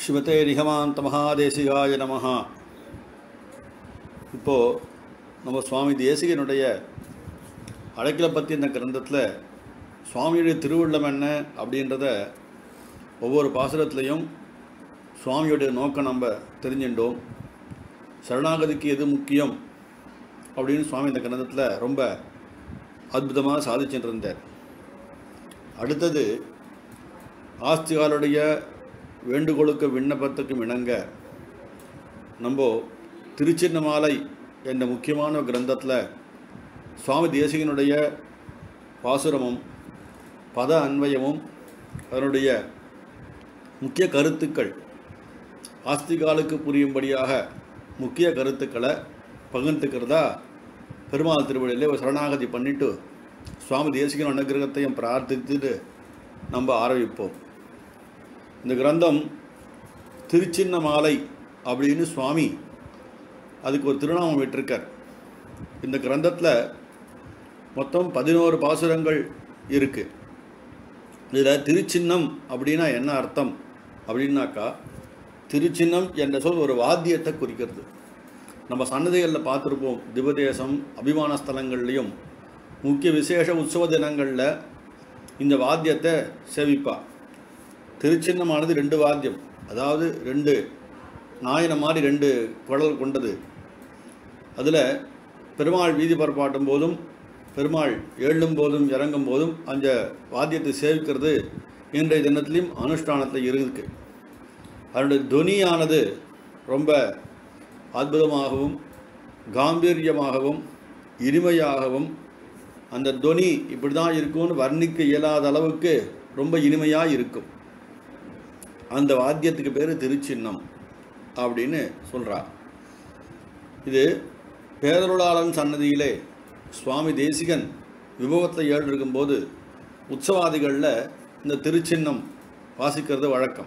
ஸ்ரீமதே நிகமாந்த மகாதேசிகாய நமஹ இப்போது நம்ம சுவாமி தேசிகனுடைய அழைக்கலை பற்றி இந்த கிரந்தத்தில் சுவாமியுடைய திருவுள்ளம் என்ன அப்படின்றத ஒவ்வொரு பாசுரத்துலேயும் சுவாமியுடைய நோக்கம் நம்ம தெரிஞ்சுட்டோம் சரணாகதிக்கு எது முக்கியம் அப்படின்னு சுவாமி இந்த கிரந்தத்தில் ரொம்ப அற்புதமாக சாதிச்சுட்டு இருந்தார் அடுத்தது ஆஸ்திகாலுடைய வேண்டுகோளுக்கு விண்ணப்பத்துக்கும் இணங்க நம்ம திருச்சின்னமாலை என்ற முக்கியமான கிரந்தத்தில் சுவாமி தேசிகனுடைய பாசுரமும் பத அன்வயமும் அதனுடைய முக்கிய கருத்துக்கள் ஆஸ்திகாலுக்கு புரியும்படியாக முக்கிய கருத்துக்களை பகிர்ந்துக்கிறதா பெருமாள் திருவடியிலே ஒரு சரணாகதி பண்ணிட்டு சுவாமி தேசிகன் அனுகிரகத்தையும் பிரார்த்தித்துட்டு நம்ம ஆரம்பிப்போம் இந்த கிரந்தம் திருச்சின்ன மாலை அப்படின்னு சுவாமி அதுக்கு ஒரு திருநாமம் விட்டிருக்கார் இந்த கிரந்தத்தில் மொத்தம் பதினோரு பாசுரங்கள் இருக்குது இதில் திருச்சின்னம் அப்படின்னா என்ன அர்த்தம் அப்படின்னாக்கா திருச்சின்னம் என்ற சொல் ஒரு வாத்தியத்தை குறிக்கிறது நம்ம சன்னதிகளில் பார்த்துருப்போம் திவதேசம் அபிமான ஸ்தலங்கள்லையும் முக்கிய விசேஷ உற்சவ தினங்களில் இந்த வாத்தியத்தை சேவிப்பா திருச்சின்னமானது ரெண்டு வாத்தியம் அதாவது ரெண்டு நாயன மாதிரி ரெண்டு குழல் கொண்டது அதில் பெருமாள் வீதி பரப்பாட்டும் போதும் பெருமாள் எழும் போதும் இறங்கும் போதும் அந்த வாத்தியத்தை சேவிக்கிறது இன்றைய தினத்திலையும் அனுஷ்டானத்தில் இருக்கு அதனுடைய துனியானது ரொம்ப அற்புதமாகவும் காம்பீரியமாகவும் இனிமையாகவும் அந்த துனி இப்படி தான் இருக்கும்னு வர்ணிக்க இயலாத அளவுக்கு ரொம்ப இனிமையாக இருக்கும் அந்த வாத்தியத்துக்கு பேர் திருச்சின்னம் அப்படின்னு சொல்கிறா இது பேரருளாளன் சன்னதியிலே சுவாமி தேசிகன் விபவத்தில் ஏழு இருக்கும்போது உற்சவாதிகளில் இந்த திருச்சின்னம் வாசிக்கிறது வழக்கம்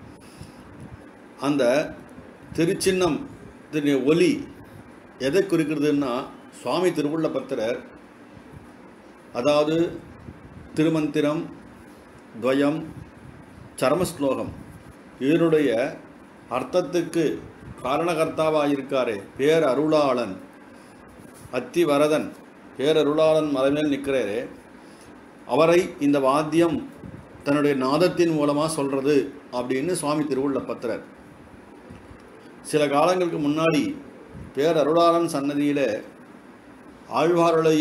அந்த திருச்சின்னம் ஒலி எதை குறிக்கிறதுன்னா சுவாமி திருவுள்ள பத்திரர் அதாவது திருமந்திரம் துவயம் சரமஸ்லோகம் இதனுடைய அர்த்தத்துக்கு காரணகர்த்தாவாக இருக்காரே பேர் அருளாளன் அத்திவரதன் பேரருளாளன் மலைமேல் நிற்கிறாரே அவரை இந்த வாத்தியம் தன்னுடைய நாதத்தின் மூலமாக சொல்கிறது அப்படின்னு சுவாமி திருவுள்ள பத்திரர் சில காலங்களுக்கு முன்னாடி பேரருளாளன் சன்னதியில் ஆழ்வாருடைய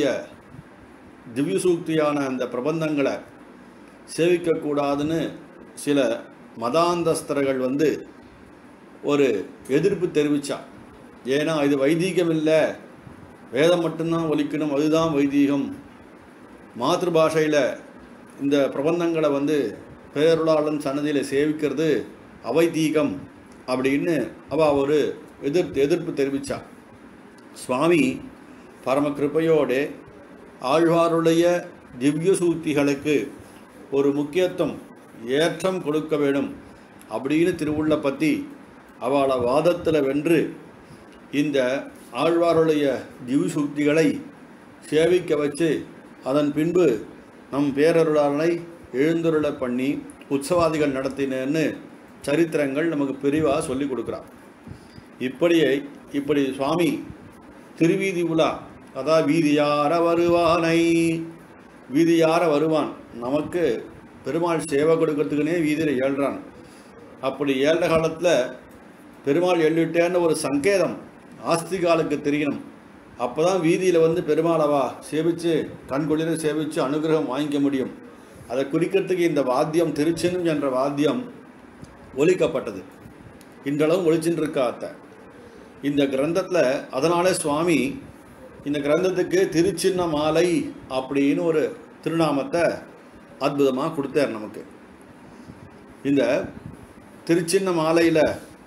திவ்ய சூக்தியான அந்த பிரபந்தங்களை சேவிக்கக்கூடாதுன்னு சில மதாந்தஸ்தர்கள் வந்து ஒரு எதிர்ப்பு தெரிவித்தா ஏன்னா இது வைதீகம் இல்லை வேதம் மட்டும்தான் ஒலிக்கணும் அதுதான் வைதீகம் மாதృபாஷையில் இந்த பிரபந்தங்களை வந்து பேருளாளன் சன்னதியில் சேவிக்கிறது அவைதீகம் அப்படின்னு அவள் ஒரு எதிர்ப்பு எதிர்ப்பு தெரிவித்தா சுவாமி பரம கிருப்பையோடு ஆழ்வாருடைய திவ்ய சூக்திகளுக்கு ஒரு முக்கியத்துவம் ஏற்றம் கொடுக்க வேண்டும் அப்படின்னு திருவுள்ள பற்றி அவளை வாதத்தில் வென்று இந்த ஆழ்வாருடைய திவ்ய சூக்திகளை சேவிக்க வச்சு அதன் பின்பு நம் பேரருளாளனை எழுந்துருள பண்ணி உற்சவாதிகள் நடத்தினேன்னு சரித்திரங்கள் நமக்கு பிரிவாக சொல்லி கொடுக்குறான் இப்படியே இப்படி சுவாமி திருவீதி உலா அதான் வீதியார வருவானை வீதியார வருவான் நமக்கு பெருமாள் சேவை கொடுக்கறதுக்குனே வீதியில் ஏழ்றான் அப்படி ஏழ்ற காலத்தில் பெருமாள் எழுவிட்டேன்னு ஒரு சங்கேதம் ஆஸ்திகாலுக்கு தெரியணும் அப்போ தான் வீதியில் வந்து பெருமாளவா சேவித்து கண்குளிர சேவித்து அனுகிரகம் வாங்கிக்க முடியும் அதை குறிக்கிறதுக்கு இந்த வாத்தியம் திருச்சின்னம் என்ற வாத்தியம் ஒலிக்கப்பட்டது இன்றளவும் ஒழிச்சுட்டு இருக்காத்த இந்த கிரந்தத்தில் அதனாலே சுவாமி இந்த கிரந்தத்துக்கு திருச்சின்ன மாலை அப்படின்னு ஒரு திருநாமத்தை அற்புதமாக கொடுத்தார் நமக்கு இந்த திருச்சின்ன மாலையில்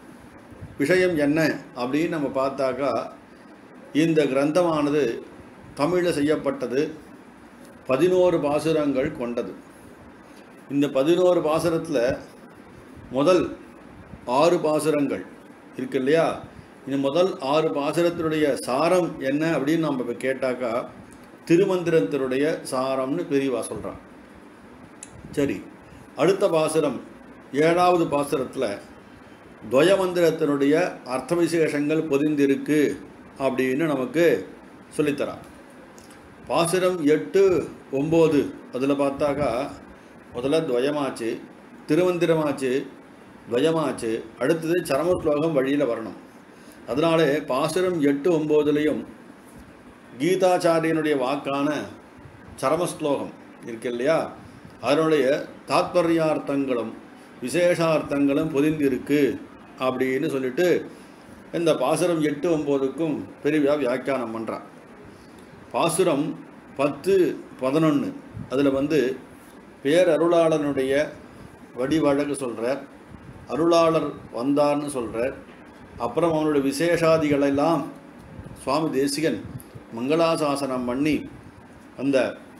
விஷயம் என்ன அப்படின்னு நம்ம பார்த்தாக்கா இந்த கிரந்தமானது தமிழில் செய்யப்பட்டது பதினோரு பாசுரங்கள் கொண்டது இந்த பதினோரு பாசுரத்தில் முதல் ஆறு பாசுரங்கள் இருக்கு இல்லையா இந்த முதல் ஆறு பாசுரத்தினுடைய சாரம் என்ன அப்படின்னு நம்ம இப்போ கேட்டாக்கா திருமந்திரத்தினுடைய சாரம்னு பெரியவா சொல்கிறான் சரி அடுத்த பாசுரம் ஏழாவது பாசுரத்தில் துவயமந்திரத்தினுடைய அர்த்த விசேஷங்கள் பொதிந்திருக்கு அப்படின்னு நமக்கு சொல்லித்தரான் பாசுரம் எட்டு ஒம்பது அதில் பார்த்தாக்கா முதல்ல துவயமாச்சு திருமந்திரமாச்சு துவயமாச்சு அடுத்தது சரம ஸ்லோகம் வழியில் வரணும் அதனாலே பாசுரம் எட்டு ஒம்போதுலேயும் கீதாச்சாரியனுடைய வாக்கான சரமஸ்லோகம் இருக்கு இல்லையா அதனுடைய தாத்பர்யார்த்தங்களும் விசேஷார்த்தங்களும் பொதிந்திருக்கு அப்படின்னு சொல்லிட்டு இந்த பாசுரம் எட்டு ஒம்போதுக்கும் பெரியவா வியாக்கியானம் பண்ணுறான் பாசுரம் பத்து பதினொன்று அதில் வந்து பேரருளாளனுடைய வடிவழகு சொல்கிறார் அருளாளர் வந்தார்னு சொல்கிறார் அப்புறம் அவனுடைய விசேஷாதிகளெல்லாம் சுவாமி தேசிகன் மங்களாசாசனம் பண்ணி அந்த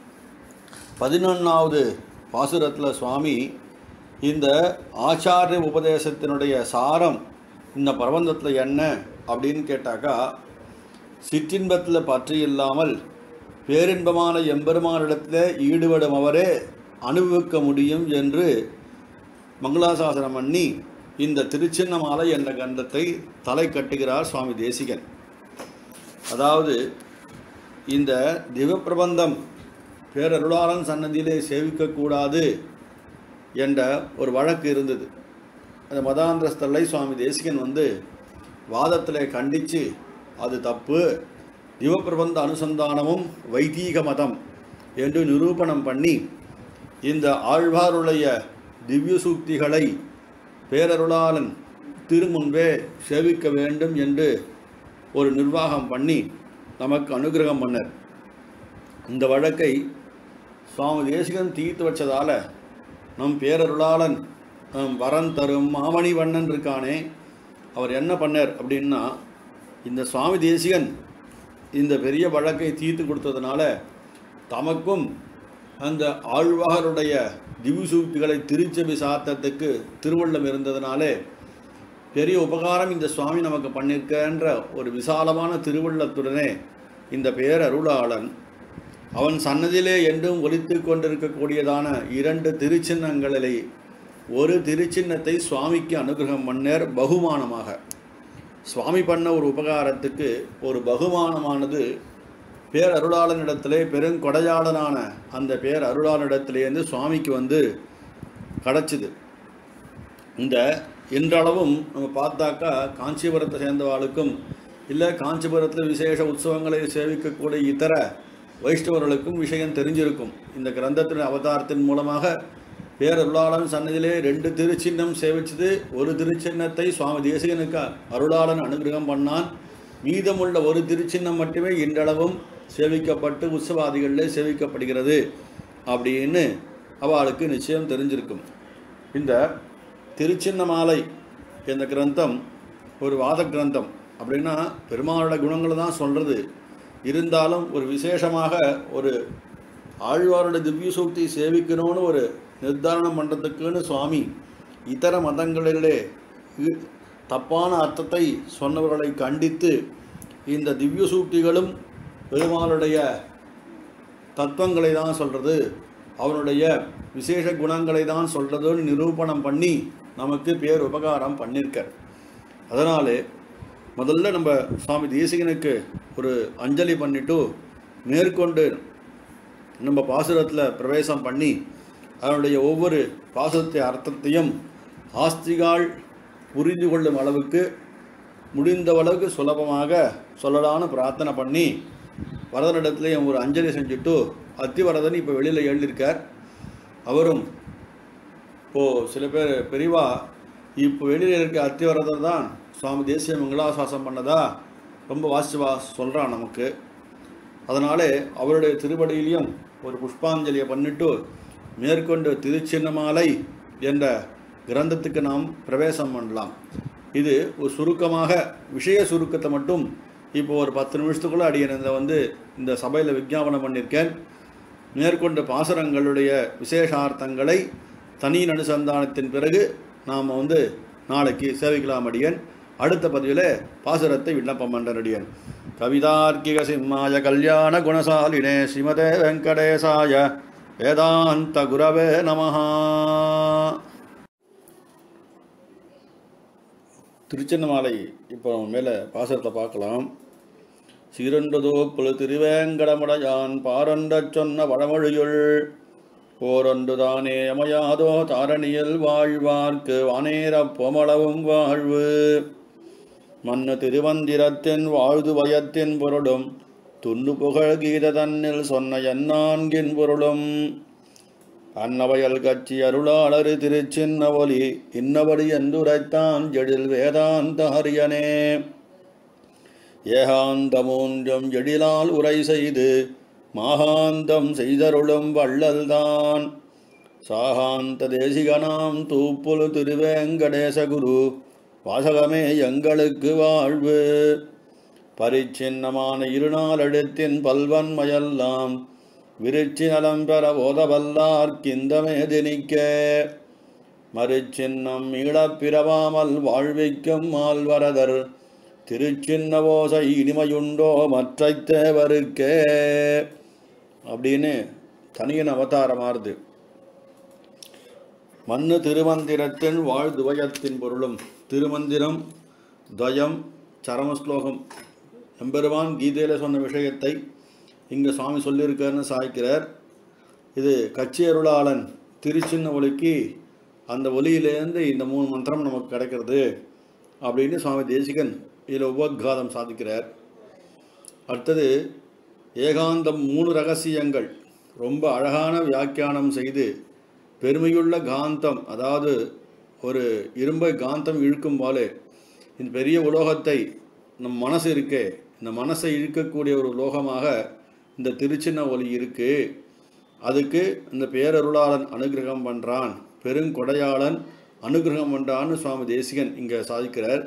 பதினொன்றாவது பாசுரத்தில் சுவாமி இந்த ஆச்சாரிய உபதேசத்தினுடைய சாரம் இந்த பிரபந்தத்தில் என்ன அப்படின்னு கேட்டாக்கா சிற்றின்பத்தில் பற்று இல்லாமல் பேரின்பமான எம்பெருமானிடத்தில் ஈடுபடும் அவரே அனுபவிக்க முடியும் என்று மங்களாசாசனம் பண்ணி இந்த திருச்சின்னமாலை என்ற கண்டத்தை தலை கட்டுகிறார் சுவாமி தேசிகன் அதாவது இந்த திவப்பிரபந்தம் பேரருளாளன் சன்னதியிலே சேவிக்கக்கூடாது என்ற ஒரு வழக்கு இருந்தது அந்த மதாந்திரஸ்தலை சுவாமி தேசிகன் வந்து வாதத்திலே கண்டித்து அது தப்பு திவப்பிரபந்த அனுசந்தானமும் வைதீக மதம் என்று நிரூபணம் பண்ணி இந்த ஆழ்வாருடைய திவ்ய சூக்திகளை பேரருளாளன் திருமுன்பே சேவிக்க வேண்டும் என்று ஒரு நிர்வாகம் பண்ணி நமக்கு அனுகிரகம் பண்ணார் இந்த வழக்கை சுவாமி தேசிகன் தீர்த்து வச்சதால நம் பேரருளாளன் நம் வரன் தரும் மாமணி வண்ணன் இருக்கானே அவர் என்ன பண்ணார் அப்படின்னா இந்த சுவாமி தேசிகன் இந்த பெரிய வழக்கை தீர்த்து கொடுத்ததுனால தமக்கும் அந்த ஆழ்வாருடைய திவ்சூக்திகளை திருச்சபை சாத்தத்துக்கு திருவள்ளம் இருந்ததுனாலே பெரிய உபகாரம் இந்த சுவாமி நமக்கு பண்ணியிருக்கன்ற ஒரு விசாலமான திருவள்ளத்துடனே இந்த பேரருளாளன் அவன் சன்னதியிலே என்றும் ஒலித்து கொண்டிருக்கக்கூடியதான இரண்டு திருச்சின்னங்களிலே ஒரு திருச்சின்னத்தை சுவாமிக்கு அனுகிரகம் பண்ணேர் பகுமானமாக சுவாமி பண்ண ஒரு உபகாரத்துக்கு ஒரு பகுமானமானது பேரருளாளனிடத்திலே பெருங்கொடையாளனான அந்த பேர் அருளாளனிடத்திலேருந்து சுவாமிக்கு வந்து கிடச்சிது இந்த இன்றளவும் நம்ம பார்த்தாக்கா காஞ்சிபுரத்தை சேர்ந்தவாளுக்கும் இல்லை காஞ்சிபுரத்தில் விசேஷ உற்சவங்களை சேவிக்கக்கூடிய இதர வைஷ்ணவர்களுக்கும் விஷயம் தெரிஞ்சிருக்கும் இந்த கிரந்தத்தின் அவதாரத்தின் மூலமாக பேரருளாளன் சன்னதியிலே ரெண்டு திருச்சின்னம் சேவிச்சது ஒரு திருச்சின்னத்தை சுவாமி தேசிகனுக்கு அருளாளன் அனுகிரகம் பண்ணான் மீதமுள்ள ஒரு திருச்சின்னம் மட்டுமே இன்றளவும் சேவிக்கப்பட்டு உற்சவாதிகளில் சேவிக்கப்படுகிறது அப்படின்னு அவளுக்கு நிச்சயம் தெரிஞ்சிருக்கும் இந்த திருச்சின்னமாலை என்ற கிரந்தம் ஒரு வாத கிரந்தம் அப்படின்னா பெருமாளோட குணங்களை தான் சொல்கிறது இருந்தாலும் ஒரு விசேஷமாக ஒரு ஆழ்வாரோட திவ்ய சூக்தி சேவிக்கணும்னு ஒரு நிர்தாரணம் பண்ணுறதுக்குன்னு சுவாமி இதர மதங்களிலே இ- தப்பான அர்த்தத்தை சொன்னவர்களை கண்டித்து இந்த திவ்ய சூக்திகளும் பெருமாளுடைய தத்துவங்களை தான் சொல்கிறது அவனுடைய விசேஷ குணங்களை தான் சொல்கிறதுன்னு நிரூபணம் பண்ணி நமக்கு பேர் உபகாரம் பண்ணியிருக்கார் அதனாலே முதல்ல நம்ம சுவாமி தேசிகனுக்கு ஒரு அஞ்சலி பண்ணிட்டு மேற்கொண்டு நம்ம பாசுரத்தில் பிரவேசம் பண்ணி அதனுடைய ஒவ்வொரு பாசுரத்தை அர்த்தத்தையும் ஆஸ்திகால் புரிந்து கொள்ளும் அளவுக்கு முடிந்த அளவுக்கு சுலபமாக சொல்லலான்னு பிரார்த்தனை பண்ணி வரதனிடத்துலையும் ஒரு அஞ்சலி செஞ்சுட்டு அத்திவரதன் இப்போ வெளியில் எழுதியிருக்கார் அவரும் இப்போது சில பேர் பெரிவா இப்போ வெளியில் இருக்க அத்திவரதர் தான் சுவாமி தேசிய மங்களாசாசம் பண்ணதா ரொம்ப வாசிவா சொல்கிறான் நமக்கு அதனாலே அவருடைய திருவடியிலையும் ஒரு புஷ்பாஞ்சலியை பண்ணிட்டு மேற்கொண்டு திருச்சின்னமாலை என்ற கிரந்தத்துக்கு நாம் பிரவேசம் பண்ணலாம் இது ஒரு சுருக்கமாக விஷய சுருக்கத்தை மட்டும் இப்போ ஒரு பத்து நிமிஷத்துக்குள்ளே அடியன் இந்த வந்து இந்த சபையில் விஞ்ஞாபனம் பண்ணியிருக்கேன் மேற்கொண்ட பாசுரங்களுடைய விசேஷார்த்தங்களை தனி அனுசந்தானத்தின் பிறகு நாம் வந்து நாளைக்கு சேவிக்கலாம் அடியன் அடுத்த பதிவில் பாசுரத்தை விண்ணப்பம் பண்றடியன் கவிதார்க்கிக சிம்மாய கல்யாண குணசாலினே ஸ்ரீமதே வெங்கடேசாய வேதாந்த குரவே நமஹா திருச்சின்னமாலை இப்போ மேலே பாசத்தை பார்க்கலாம் சீரண்டதோ புல திருவேங்கடமுடையான் பாரண்டச் சொன்ன வடமொழியுள் ஓரொன்று தானே அமையாதோ தாரணியில் வாழ்வார்க்கு வானேரப் பொமளவும் வாழ்வு மன்னு திருவந்திரத்தின் வாழ்து வயத்தின் பொருளும் துண்ணு புகழ் கீத தன்னில் சொன்ன எந்நான்கின் பொருளும் அன்னவயல் கட்சி அருளாளரு திருச்சின்ன ஒலி இன்னபடி என்றுரைத்தான் எழில் வேதாந்த ஹரியனே ஏகாந்தமூன்றும் எழிலால் உரை செய்து மாகாந்தம் செய்தருளும் வள்ளல்தான் சாகாந்த தேசிகனாம் தூப்புல் திருவேங்கடேசகுரு வாசகமே எங்களுக்கு வாழ்வு பரிச்சின்னமான இருநாளெழுத்தின் பல்வன்மையெல்லாம் விருச்சி நலம் பெற ஓதவல்லார்க்கிந்தமே தினிக்க மறுச்சின்னம் மீளப் பிறவாமல் வாழ்விக்கும் மால்வரதர் திருச்சின்ன ஓசை இனிமையுண்டோ மற்றை தேவருக்கே அப்படின்னு தனியன் அவதாரமாறுது மண்ணு திருமந்திரத்தின் வாழ்துவயத்தின் பொருளும் திருமந்திரம் துவயம் சரமஸ்லோகம் எம்பெருமான் கீதையில் சொன்ன விஷயத்தை இங்கே சுவாமி சொல்லியிருக்காருன்னு சாய்க்கிறார் இது கட்சி அருளாளன் திருச்சின்ன ஒலிக்கு அந்த ஒலியிலேருந்து இந்த மூணு மந்திரம் நமக்கு கிடைக்கிறது அப்படின்னு சுவாமி தேசிகன் இதில் உபோத்காதம் சாதிக்கிறார் அடுத்தது ஏகாந்தம் மூணு ரகசியங்கள் ரொம்ப அழகான வியாக்கியானம் செய்து பெருமையுள்ள காந்தம் அதாவது ஒரு இரும்பை காந்தம் இழுக்கும் போலே இந்த பெரிய உலோகத்தை நம் மனசு இருக்கே இந்த மனசை இழுக்கக்கூடிய ஒரு உலோகமாக இந்த திருச்சின்ன ஒலி இருக்கு அதுக்கு இந்த பேரருளாளன் அனுகிரகம் பண்ணுறான் பெருங்கொடையாளன் அனுகிரகம் பண்ணுறான்னு சுவாமி தேசிகன் இங்கே சாதிக்கிறார்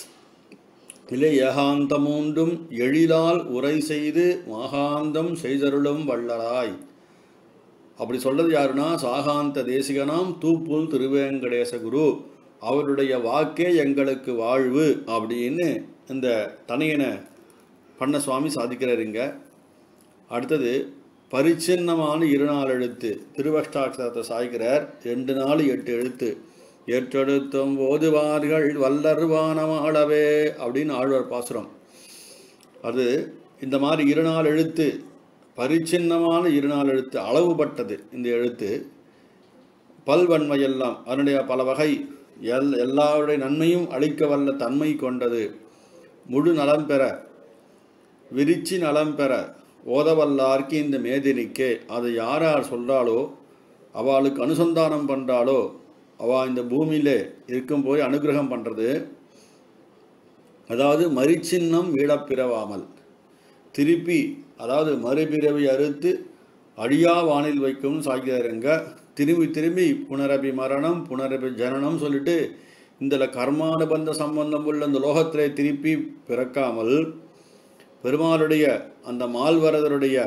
இல்லை ஏகாந்தமூன்றும் எழிலால் உரை செய்து மாகாந்தம் செய்தருளும் வள்ளலாய் அப்படி சொல்றது யாருன்னா சாகாந்த தேசிகனாம் தூப்புல் திருவேங்கடேச குரு அவருடைய வாக்கே எங்களுக்கு வாழ்வு அப்படின்னு இந்த தனியனை பண்ண சுவாமி சாதிக்கிறார் இங்க அடுத்தது பரிச்சின்னமான இருநாள் எழுத்து திருவஷ்டாட்சரத்தை சாய்க்கிறார் ரெண்டு நாள் எட்டு எழுத்து ஏற்றெடுத்தும் ஓதுவார்கள் வல்லர்வானமாளவே அப்படின்னு ஆழ்வார் பாசுரம் அது இந்த மாதிரி இருநாள் எழுத்து பரிச்சின்னமான இருநாள் எழுத்து அளவுபட்டது இந்த எழுத்து பல்வன்மையெல்லாம் அதனுடைய பல வகை எல் எல்லாருடைய நன்மையும் அளிக்க வல்ல தன்மை கொண்டது முழு நலம் பெற விரிச்சி நலம் பெற ஓதவல்லார்க்கு இந்த மேதினிக்கே அதை யார் யார் சொல்கிறாளோ அவளுக்கு அனுசந்தானம் பண்ணுறாளோ அவள் இந்த பூமியிலே இருக்கும் போய் அனுகிரகம் பண்ணுறது அதாவது மரிச்சின்னம் மீளப்பிறவாமல் திருப்பி அதாவது மறுபிறவி அறுத்து அழியா வானில் வைக்கும் சாகிறாருங்க திரும்பி திரும்பி புனரபி மரணம் புனரபி ஜனனம் சொல்லிட்டு இந்த கர்மானுபந்த சம்பந்தம் உள்ள இந்த லோகத்திலே திருப்பி பிறக்காமல் பெருமாளுடைய அந்த மால்வரதருடைய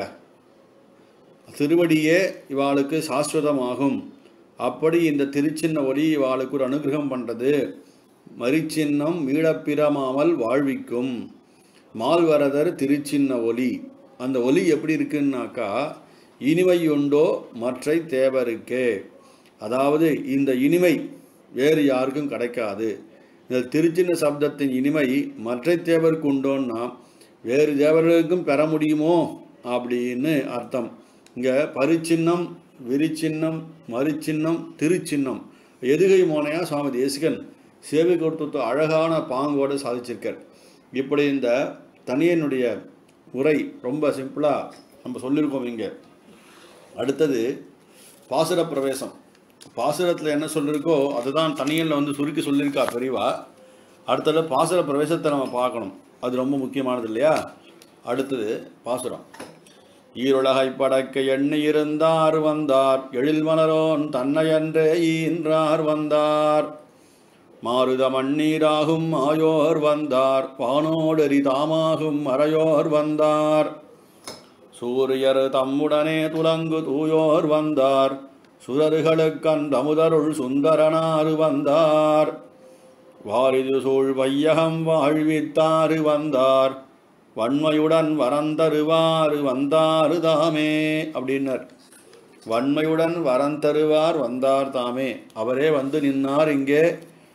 திருவடியே இவாளுக்கு சாஸ்வதமாகும் அப்படி இந்த திருச்சின்ன ஒளி இவாளுக்கு ஒரு அனுகிரகம் பண்ணுறது மரிச்சின்னம் மீளப்பிறமாமல் வாழ்விக்கும் மால்வரதர் திருச்சின்ன ஒலி அந்த ஒலி எப்படி இருக்குன்னாக்கா இனிமை உண்டோ மற்றை தேவருக்கே அதாவது இந்த இனிமை வேறு யாருக்கும் கிடைக்காது இந்த திருச்சின்ன சப்தத்தின் இனிமை மற்றை தேவருக்கு உண்டோன்னா வேறு தேவர்களுக்கும் பெற முடியுமோ அப்படின்னு அர்த்தம் இங்கே பரிச்சின்னம் விரிச்சின்னம் மறுச்சின்னம் திருச்சின்னம் எதுகை மோனையா சுவாமி தேசிகன் சேவை கொடுத்து அழகான பாங்கோடு சாதிச்சிருக்கார் இப்படி இந்த தனியனுடைய உரை ரொம்ப சிம்பிளாக நம்ம சொல்லியிருக்கோம் இங்கே அடுத்தது பாசுர பிரவேசம் பாசுரத்தில் என்ன சொல்லியிருக்கோ அதுதான் தனியனில் வந்து சுருக்கி சொல்லியிருக்கா பெரியவா அடுத்தது பாசுர பிரவேசத்தை நம்ம பார்க்கணும் அது ரொம்ப முக்கியமானது இல்லையா அடுத்தது பாசுரம் ஈருலகை படைக்க எண்ணி இருந்தார் வந்தார் எழில் மலரோன் தன்னையன்றே ஈன்றார் வந்தார் மாருத மண்ணீராகும் ஆயோர் வந்தார் வானோடரி தாமாகும் மறையோர் வந்தார் சூரியர் தம்முடனே துலங்கு தூயோர் வந்தார் சுரர்களுக்கந்தமுதருள் சுந்தரனாறு வந்தார் வாரிது சூழ் வையகம் வாழ்வித்தாறு வந்தார் வன்மையுடன் வரந்தருவாறு வந்தாரு தாமே அப்படின்னர் வன்மையுடன் வரந்தருவார் வந்தார் தாமே அவரே வந்து நின்னார் இங்கே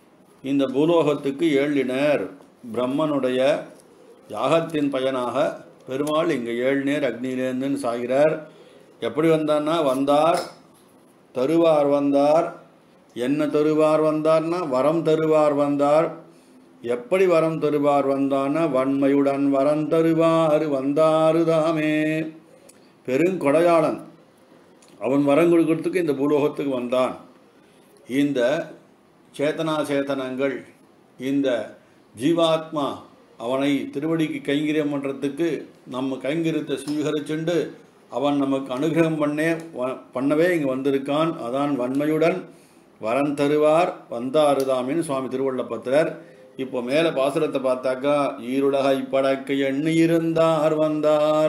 இந்த பூலோகத்துக்கு ஏழினர் பிரம்மனுடைய யாகத்தின் பயனாக பெருமாள் இங்கே ஏழ்நேர் அக்னியிலேருந்துன்னு சாகிறார் எப்படி வந்தார்னா வந்தார் தருவார் வந்தார் என்ன தருவார் வந்தார்னா வரம் தருவார் வந்தார் எப்படி வரம் தருவார் வந்தான்னா வன்மையுடன் வரம் தருவார் வந்தாரு தாமே பெருங்கொடையாளன் அவன் வரம் கொடுக்கறதுக்கு இந்த பூலோகத்துக்கு வந்தான் இந்த சேத்தனா சேத்தனங்கள் இந்த ஜீவாத்மா அவனை திருவடிக்கு கைங்கரியம் பண்ணுறதுக்கு நம்ம கைங்கரியத்தை சுவீகரிச்சுண்டு அவன் நமக்கு அனுகிரகம் பண்ணே வ- பண்ணவே இங்கே வந்திருக்கான் அதான் வன்மையுடன் வரம் தருவார் வந்தாருதாமின்னு சுவாமி திருவள்ளப்பத்திரர் இப்போ மேலே பாசுரத்தை பார்த்தாக்கா ஈருலகை படைக்க எண்ணி இருந்தார் வந்தார்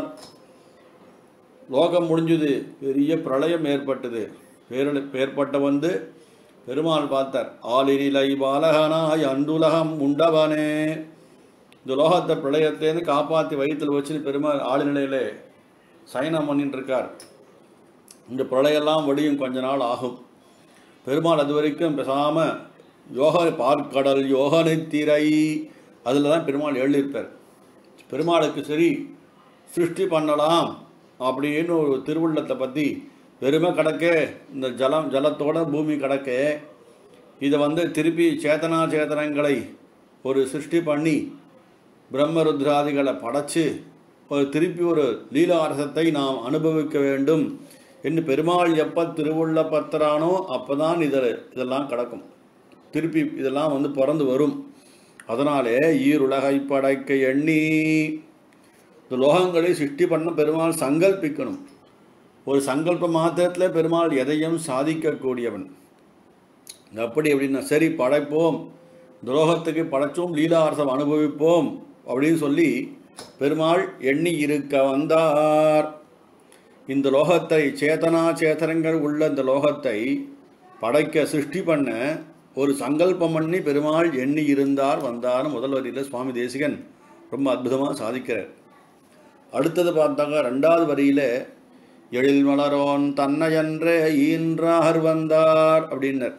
லோகம் முடிஞ்சுது பெரிய பிரளயம் ஏற்பட்டது பேரழ ஏற்பட்ட வந்து பெருமாள் பார்த்தார் ஆளினிலை பாலகனாய் அண்டுலகம் உண்டவனே இந்த லோகத்தை பிரளயத்திலேருந்து காப்பாற்றி வயிற்றில் வச்சு பெருமாள் ஆளுநிலையிலே சயனம் பண்ணிட்டு இருக்கார் இந்த பிரளயெல்லாம் வடியும் கொஞ்ச நாள் ஆகும் பெருமாள் அது வரைக்கும் பேசாமல் யோக பார்க்கடல் யோகனை திரை அதில் தான் பெருமாள் எழுதியிருப்பார் பெருமாளுக்கு சரி சிருஷ்டி பண்ணலாம் அப்படின்னு ஒரு திருவுள்ளத்தை பற்றி வெறுமை கிடக்கே இந்த ஜலம் ஜலத்தோட பூமி கிடக்கே இதை வந்து திருப்பி சேதனா சேதனங்களை ஒரு சிருஷ்டி பண்ணி பிரம்மருத்ராதிகளை படைச்சு ஒரு திருப்பி ஒரு லீலாரசத்தை நாம் அனுபவிக்க வேண்டும் என்று பெருமாள் எப்போ திருவுள்ள பத்திரானோ அப்போ தான் இதில் இதெல்லாம் கிடக்கும் திருப்பி இதெல்லாம் வந்து பிறந்து வரும் அதனாலே ஈருலகை படைக்க எண்ணி இந்த லோகங்களை சிருஷ்டி பண்ண பெருமாள் சங்கல்பிக்கணும் ஒரு சங்கல்ப மாத்திரத்தில் பெருமாள் எதையும் சாதிக்கக்கூடியவன் அப்படி அப்படின்னா சரி படைப்போம் துரோகத்துக்கு படைச்சோம் லீலாரசம் அனுபவிப்போம் அப்படின்னு சொல்லி பெருமாள் எண்ணி இருக்க வந்தார் இந்த லோகத்தை சேதனா சேதனங்கள் உள்ள இந்த லோகத்தை படைக்க சிருஷ்டி பண்ண ஒரு சங்கல்பம் பண்ணி பெருமாள் எண்ணி இருந்தார் வந்தார் முதல் வரியில் சுவாமி தேசிகன் ரொம்ப அற்புதமாக சாதிக்கிறார் அடுத்தது பார்த்தாங்க ரெண்டாவது வரியில் எழில் மலரோன் தன்னையன்றே ஈன்றார் வந்தார் அப்படின்னர்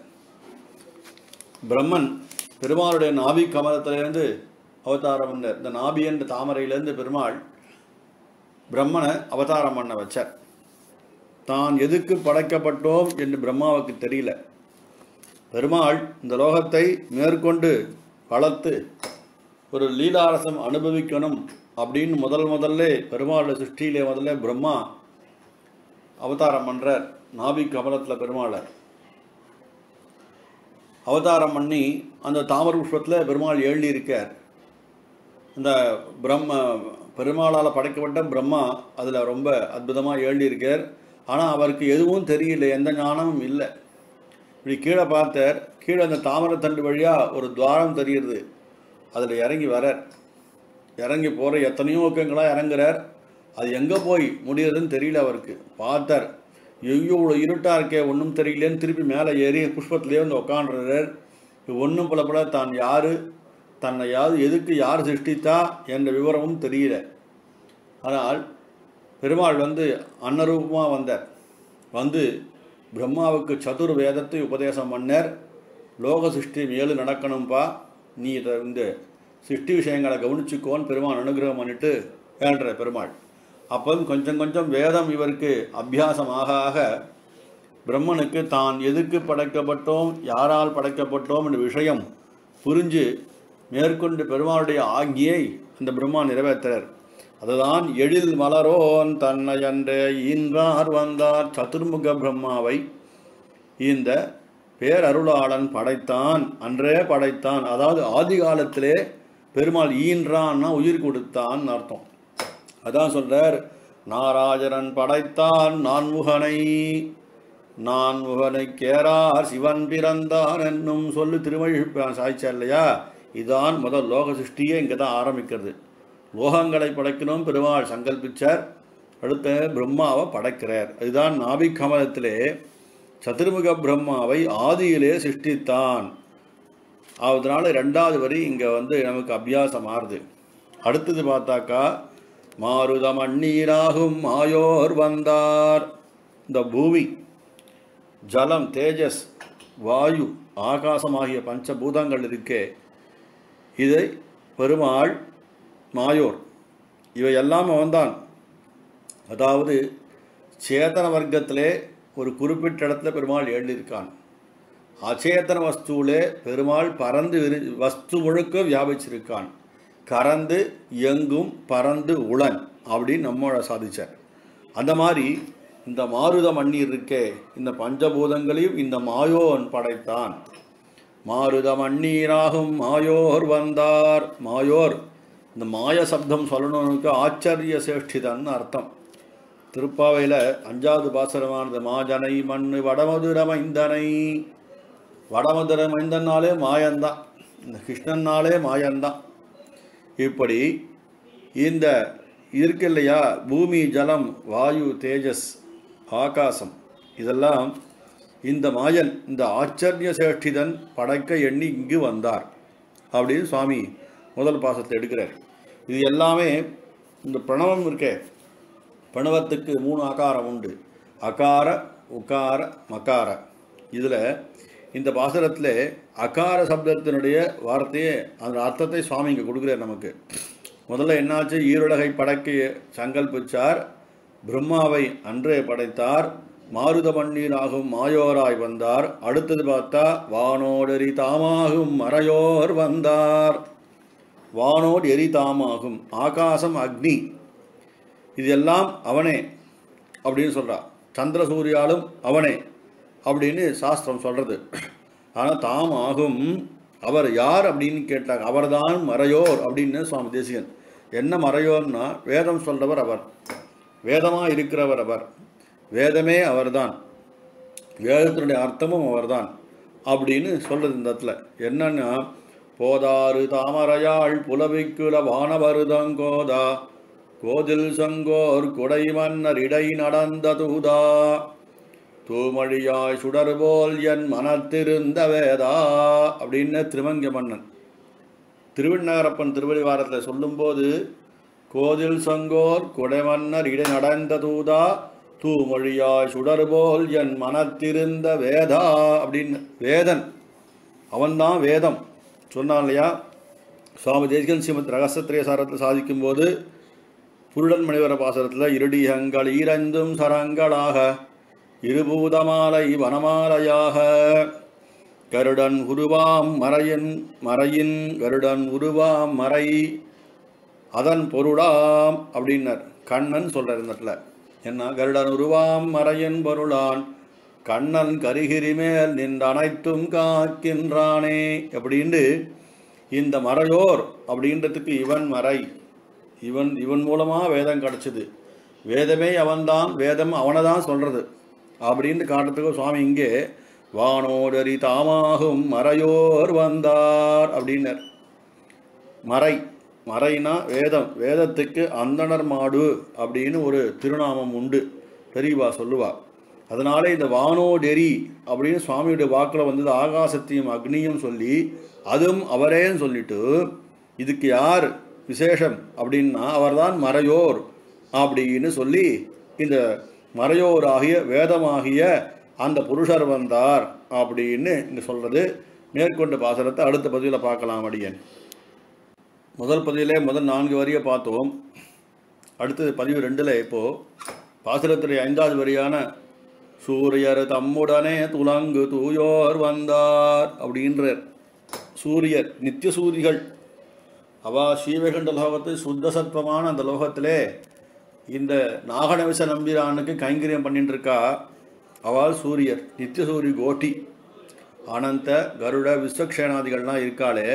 பிரம்மன் பெருமாளுடைய நாபி கமலத்திலேருந்து அவதாரம் பண்ணார் இந்த நாபி என்ற தாமரையிலேருந்து பெருமாள் பிரம்மனை அவதாரம் பண்ண வச்சார் தான் எதுக்கு படைக்கப்பட்டோம் என்று பிரம்மாவுக்கு தெரியல பெருமாள் இந்த லோகத்தை மேற்கொண்டு வளர்த்து ஒரு லீலாரசம் அனுபவிக்கணும் அப்படின்னு முதல் முதல்ல பெருமாளோட சிருஷ்டியிலே முதல்ல பிரம்மா அவதாரம் பண்ணுறார் நாபி கமலத்தில் பெருமாளை அவதாரம் பண்ணி அந்த தாமர புஷ்பத்தில் பெருமாள் எழுதி இருக்கார் இந்த பிரம்ம பெருமாளால் படைக்கப்பட்ட பிரம்மா அதில் ரொம்ப அற்புதமாக எழுதியிருக்கார் ஆனால் அவருக்கு எதுவும் தெரியல எந்த ஞானமும் இல்லை இப்படி கீழே பார்த்தார் கீழே அந்த தாமரத்தண்டு வழியாக ஒரு துவாரம் தெரியுது அதில் இறங்கி வரார் இறங்கி போகிற எத்தனையோ ஊக்கங்களாக இறங்குறார் அது எங்கே போய் முடியறதுன்னு தெரியல அவருக்கு பார்த்தார் ஐயோ இவ்வளோ இருட்டாக இருக்கே ஒன்றும் தெரியலேன்னு திருப்பி மேலே ஏறி புஷ்பத்திலே வந்து உக்காண்டுறார் ஒன்றும் புலப்பட தான் யார் தன்னை யார் எதுக்கு யார் சிருஷ்டித்தா என்ற விவரமும் தெரியல ஆனால் பெருமாள் வந்து அன்னரூபமாக வந்தார் வந்து பிரம்மாவுக்கு சதுர் வேதத்தை உபதேசம் பண்ணார் லோக சிருஷ்டி மேலு நடக்கணும்பா நீ இதை இந்த சிருஷ்டி விஷயங்களை கவனிச்சுக்கோன்னு பெருமாள் அனுகிரகம் பண்ணிட்டு ஏன்ற பெருமாள் அப்போ கொஞ்சம் கொஞ்சம் வேதம் இவருக்கு அபியாசம் ஆக ஆக பிரம்மனுக்கு தான் எதுக்கு படைக்கப்பட்டோம் யாரால் படைக்கப்பட்டோம் என்ற விஷயம் புரிஞ்சு மேற்கொண்டு பெருமாளுடைய ஆகியை அந்த பிரம்மா நிறைவேற்றார் அதுதான் எழில் மலரோன் தன்னையன்றே ஈன்றார் வந்தார் சதுர்முக பிரம்மாவை இந்த பேரருளாளன் படைத்தான் அன்றே படைத்தான் அதாவது ஆதி காலத்திலே பெருமாள் ஈன்றான்னா உயிர் கொடுத்தான் அர்த்தம் அதான் சொல்றார் நாராஜரன் படைத்தான் நான்முகனை நான்முகனை கேரார் சிவன் பிறந்தான் என்னும் சொல்லு திருமழி சாய்ச்சா இல்லையா இதான் முதல் லோக சிருஷ்டியே இங்கே தான் ஆரம்பிக்கிறது லோகங்களை படைக்கணும் பெருமாள் சங்கல்பிச்சார் அடுத்த பிரம்மாவை படைக்கிறார் இதுதான் நாபிக் கமலத்திலே சதுர்முக பிரம்மாவை ஆதியிலே சிருஷ்டித்தான் அதனால ரெண்டாவது வரி இங்கே வந்து நமக்கு அபியாசம் ஆறுது அடுத்தது பார்த்தாக்கா மாருதம் அந்நீராகும் மாயோர் வந்தார் இந்த பூமி ஜலம் தேஜஸ் வாயு ஆகாசமாகிய பஞ்சபூதங்கள் இருக்கே இதை பெருமாள் மாயோர் இவையெல்லாம் அவன்தான் அதாவது சேதன வர்க்கத்திலே ஒரு குறிப்பிட்ட இடத்துல பெருமாள் எழுதியிருக்கான் அச்சேதன வஸ்துவிலே பெருமாள் பறந்து விரி வஸ்து முழுக்க வியாபிச்சிருக்கான் கறந்து எங்கும் பறந்து உளன் அப்படின்னு நம்மளை சாதிச்சார் அந்த மாதிரி இந்த மாருத மண்ணீர் இருக்கே இந்த பஞ்சபூதங்களையும் இந்த மாயோன் படைத்தான் மாருத மண்ணீராகும் மாயோர் வந்தார் மாயோர் இந்த மாய சப்தம் சொல்லணும்னுக்கு ஆச்சரிய சேஷ்டிதன்னு அர்த்தம் திருப்பாவையில் அஞ்சாவது பாசனமானது மாஜனை மண்ணு வடமதுர மைந்தனை வடமதுர மைந்தன்னாலே மாயந்தான் இந்த கிருஷ்ணன்னாலே மாயந்தான் இப்படி இந்த இருக்கு இல்லையா பூமி ஜலம் வாயு தேஜஸ் ஆகாசம் இதெல்லாம் இந்த மாயன் இந்த ஆச்சரிய சேஷ்டிதன் படைக்க எண்ணி இங்கு வந்தார் அப்படின்னு சுவாமி முதல் பாசத்தை எடுக்கிறார் இது எல்லாமே இந்த பிரணவம் இருக்கே பிரணவத்துக்கு மூணு ஆகாரம் உண்டு அகார உகார மகார இதில் இந்த பாசனத்தில் அகார சப்தத்தினுடைய வார்த்தையை அந்த அர்த்தத்தை சுவாமி இங்கே கொடுக்குறார் நமக்கு முதல்ல என்னாச்சு ஈருலகை படைக்க சங்கல்பிச்சார் பிரம்மாவை அன்றே படைத்தார் மாருத மண்ணீராகும் மாயோராய் வந்தார் அடுத்தது பார்த்தா வானோடெரி தாமாகும் மறையோர் வந்தார் வானோடு எரி தாமாகும் ஆகாசம் அக்னி இதெல்லாம் அவனே அப்படின்னு சொல்றா சந்திர சூரியாலும் அவனே அப்படின்னு சாஸ்திரம் சொல்றது ஆனால் தாம் ஆகும் அவர் யார் அப்படின்னு கேட்டாங்க அவர்தான் மறையோர் அப்படின்னு சுவாமி தேசிகன் என்ன மறையோர்னா வேதம் சொல்றவர் அவர் வேதமாக இருக்கிறவர் அவர் வேதமே அவர்தான் வேதத்தினுடைய அர்த்தமும் அவர்தான் அப்படின்னு சொல்றது இந்த இடத்துல என்னன்னா போதாறு தாமரையாள் புலவிக்குல வானவருதங்கோதா கோதில் சங்கோர் குடை மன்னர் இடை நடந்த தூதா தூமழியாய் சுடர்போல் என் மனத்திருந்த வேதா அப்படின்னு திருமங்க மன்னன் திருவிண்ணகரப்பன் திருவடிவாரத்தில் சொல்லும்போது கோதில் சங்கோர் குடைமன்னர் இடை நடந்த தூதா தூமொழியாய் சுடர்போல் என் மனத்திருந்த வேதா அப்படின்னு வேதன் அவன்தான் வேதம் சொன்னான் இல்லையா சுவாமி தேசிகன் ஸ்ரீமத் ரகசத்திரிய சாரத்தில் சாதிக்கும்போது புருடன் மணிவர பாசனத்தில் இருடியங்கள் ஈரந்தும் சரங்களாக இருபூதமாலை வனமாலையாக கருடன் உருவாம் மறையின் மறையின் கருடன் உருவாம் மறை அதன் பொருளாம் அப்படின்னர் கண்ணன் சொல்றார் இந்த இடத்துல என்ன கருடன் உருவாம் மறையின் பொருளான் கண்ணன் கரிகிரி மேல் நின்று அனைத்தும் காக்கின்றானே அப்படின்னு இந்த மறையோர் அப்படின்றதுக்கு இவன் மறை இவன் இவன் மூலமாக வேதம் கிடச்சிது வேதமே அவன்தான் வேதம் அவனை தான் சொல்கிறது அப்படின்னு காட்டுறதுக்கு சுவாமி இங்கே வானோடரி தாமாகும் மறையோர் வந்தார் அப்படின்னர் மறை மறைனா வேதம் வேதத்துக்கு அந்தணர் மாடு அப்படின்னு ஒரு திருநாமம் உண்டு பெரியவா சொல்லுவா அதனால இந்த வானோடெரி அப்படின்னு சுவாமியுடைய வாக்கில் வந்தது ஆகாசத்தையும் அக்னியும் சொல்லி அதுவும் அவரேன்னு சொல்லிட்டு இதுக்கு யார் விசேஷம் அப்படின்னா அவர்தான் மறையோர் அப்படின்னு சொல்லி இந்த மறையோர் ஆகிய வேதமாகிய அந்த புருஷர் வந்தார் அப்படின்னு இங்கே சொல்கிறது மேற்கொண்ட பாசனத்தை அடுத்த பதிவில் பார்க்கலாம் அடியன் முதல் பதிவிலே முதல் நான்கு வரியை பார்த்தோம் அடுத்தது பதிவு ரெண்டில் இப்போது பாசுரத்துடைய ஐந்தாவது வரியான சூரியர் தம்முடனே துலங்கு தூயோர் வந்தார் அப்படின்றார் சூரியர் நித்திய சூரிகள் அவா ஸ்ரீவைகுண்ட லோகத்து சுத்த சத்வமான அந்த லோகத்திலே இந்த நாகநவிச நம்பிரானுக்கு கைங்கரியம் பண்ணிட்டு இருக்கா அவள் சூரியர் நித்திய சூரி கோட்டி அனந்த கருட விஸ்வக்ஷேனாதிகள்லாம் இருக்காளே